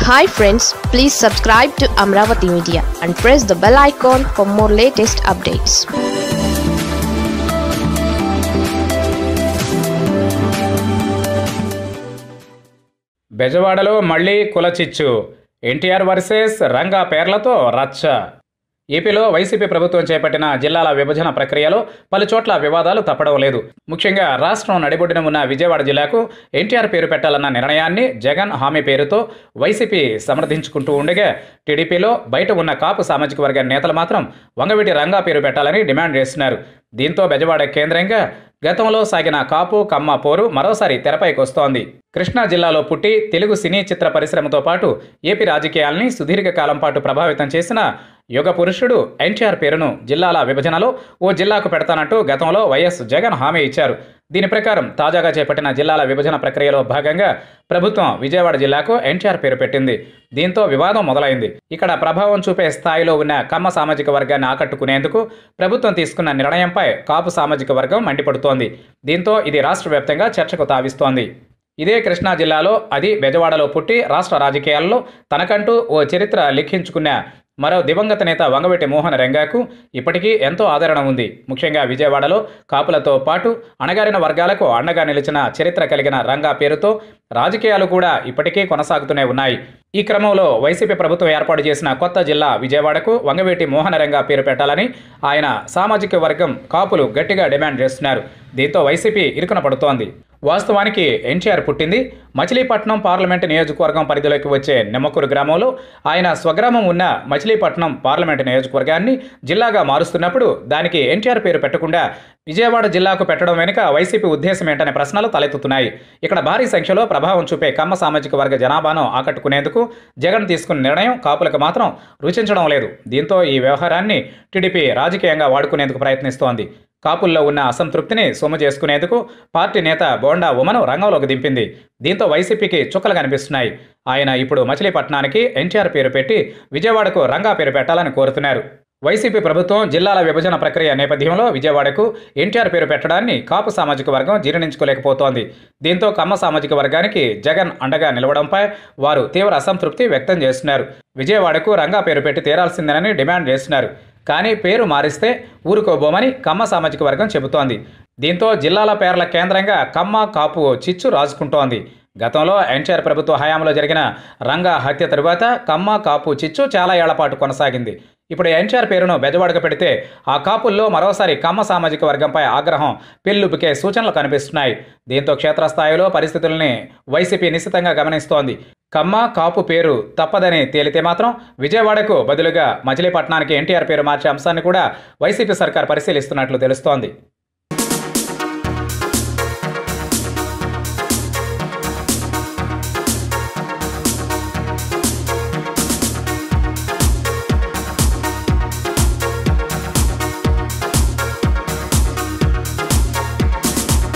hi friends please subscribe to Amaravati media and press the bell icon for more latest updates బెజవాడలో మళ్లీ కులచిచ్చు NTR versus Ranga పేర్లతో రచ్చ ఏపీలో YCP ప్రభుత్వం చేపట్టిన జిల్లాల విభజన ప్రక్రియలో పలు చోట్ల వివాదాలు తప్పడం లేదు ముఖ్యంగా రాష్ట్రం నడిబొడ్డున ఉన్న విజయవాడ జిల్లాకు ఎన్టీఆర్ పేరు పెట్టాలన్న నిర్ణయాన్ని జగన్ హామీ పేరుతో వైసీపీ సమర్థించుకుంటూ ఉండగా టీడీపీలో బయట ఉన్న కాపు సామాజిక వర్గ నేతలు మాత్రం వంగవీటి రంగా పేరు పెట్టాలని డిమాండ్ చేస్తున్నారు దీంతో బెజవాడ కేంద్రంగా గతంలో సాగిన కాపు కమ్మ పోరు మరోసారి తెరపైకి వస్తోంది కృష్ణా జిల్లాలో పుట్టి తెలుగు సినీ చిత్ర పరిశ్రమతో పాటు ఏపీ రాజకీయాల్ని సుదీర్ఘకాలం పాటు ప్రభావితం చేసిన యుగ పురుషుడు ఎన్టీఆర్ పేరును జిల్లాల విభజనలో ఓ జిల్లాకు పెడతానంటూ గతంలో వైఎస్ జగన్ హామీ ఇచ్చారు దీని ప్రకారం తాజాగా చేపట్టిన జిల్లాల విభజన ప్రక్రియలో భాగంగా ప్రభుత్వం విజయవాడ జిల్లాకు ఎన్టీఆర్ పేరు పెట్టింది దీంతో వివాదం మొదలైంది ఇక్కడ ప్రభావం చూపే స్థాయిలో ఉన్న కమ్మ సామాజిక వర్గాన్ని ఆకట్టుకునేందుకు ప్రభుత్వం తీసుకున్న నిర్ణయంపై కాపు సామాజిక వర్గం మండిపడుతోంది దీంతో ఇది రాష్ట్ర వ్యాప్తంగా చర్చకు తావిస్తోంది ఇదే కృష్ణా జిల్లాలో అది బెజవాడలో పుట్టి రాష్ట్ర రాజకీయాల్లో తనకంటూ ఓ చరిత్ర లిఖించుకున్న మరో దివంగత నేత వంగవెట్టి మోహన్ రంగాకు ఇప్పటికీ ఎంతో ఆదరణ ఉంది ముఖ్యంగా విజయవాడలో కాపులతో పాటు అణగారిన వర్గాలకు అండగా నిలిచిన చరిత్ర కలిగిన రంగా పేరుతో రాజకీయాలు కూడా ఇప్పటికీ కొనసాగుతూనే ఉన్నాయి ఈ క్రమంలో వైసీపీ ప్రభుత్వం ఏర్పాటు చేసిన కొత్త జిల్లా విజయవాడకు వంగవీటి మోహన రంగా పేరు పెట్టాలని ఆయన సామాజిక వర్గం కాపులు గట్టిగా డిమాండ్ చేస్తున్నారు దీంతో వైసీపీ ఇరుకున పడుతోంది వాస్తవానికి ఎన్టీఆర్ పుట్టింది మచిలీపట్నం పార్లమెంటు నియోజకవర్గం పరిధిలోకి వచ్చే నిమ్మకూరు గ్రామంలో ఆయన స్వగ్రామం ఉన్న మచిలీపట్నం పార్లమెంటు నియోజకవర్గాన్ని జిల్లాగా మారుస్తున్నప్పుడు దానికి ఎన్టీఆర్ పేరు పెట్టకుండా విజయవాడ జిల్లాకు పెట్టడం వెనుక వైసీపీ ఉద్దేశం ఏంటనే ప్రశ్నలు తలెత్తుతున్నాయి ఇక్కడ భారీ సంఖ్యలో ప్రభావం చూపే కమ్మ సామాజిక వర్గ జనాభాను ఆకట్టుకునేందుకు జగన్ తీసుకున్న నిర్ణయం కాపులకు మాత్రం రుచించడం లేదు దీంతో ఈ వ్యవహారాన్ని టీడీపీ రాజకీయంగా వాడుకునేందుకు ప్రయత్నిస్తోంది కాపుల్లో ఉన్న అసంతృప్తిని సొమ్ము చేసుకునేందుకు పార్టీ నేత బోండా ఉమను రంగంలోకి దింపింది దీంతో వైసీపీకి చుక్కలు కనిపిస్తున్నాయి ఆయన ఇప్పుడు మచిలీపట్నానికి ఎన్టీఆర్ పేరు పెట్టి విజయవాడకు రంగా పేరు పెట్టాలని కోరుతున్నారు వైసీపీ ప్రభుత్వం జిల్లాల విభజన ప్రక్రియ నేపథ్యంలో విజయవాడకు ఎన్టీఆర్ పేరు పెట్టడాన్ని కాపు సామాజిక వర్గం జీర్ణించుకోలేకపోతోంది దీంతో కమ్మ సామాజిక వర్గానికి జగన్ అండగా నిలవడంపై వారు తీవ్ర అసంతృప్తి వ్యక్తం చేస్తున్నారు విజయవాడకు రంగా పేరు పెట్టి తీరాల్సిందేనని డిమాండ్ చేస్తున్నారు కానీ పేరు మారిస్తే ఊరుకోబోమని కమ్మ సామాజిక వర్గం చెబుతోంది దీంతో జిల్లాల పేర్ల కేంద్రంగా కమ్మ కాపు చిచ్చు రాజుకుంటోంది గతంలో ఎన్టీఆర్ ప్రభుత్వ హయాంలో జరిగిన రంగా హత్య తరువాత కమ్మ కాపు చిచ్చు చాలా ఏళ్ల పాటు కొనసాగింది ఇప్పుడు ఎన్టీఆర్ పేరును బెజవాడకు పెడితే ఆ కాపుల్లో మరోసారి కమ్మ సామాజిక వర్గంపై ఆగ్రహం పెళ్ళుబికే సూచనలు కనిపిస్తున్నాయి దీంతో క్షేత్రస్థాయిలో పరిస్థితుల్ని వైసీపీ నిశ్చితంగా గమనిస్తోంది కమ్మ కాపు పేరు తప్పదని తేలితే మాత్రం విజయవాడకు బదులుగా మచిలీపట్నానికి ఎన్టీఆర్ పేరు మార్చే అంశాన్ని కూడా వైసీపీ సర్కార్ పరిశీలిస్తున్నట్లు తెలుస్తోంది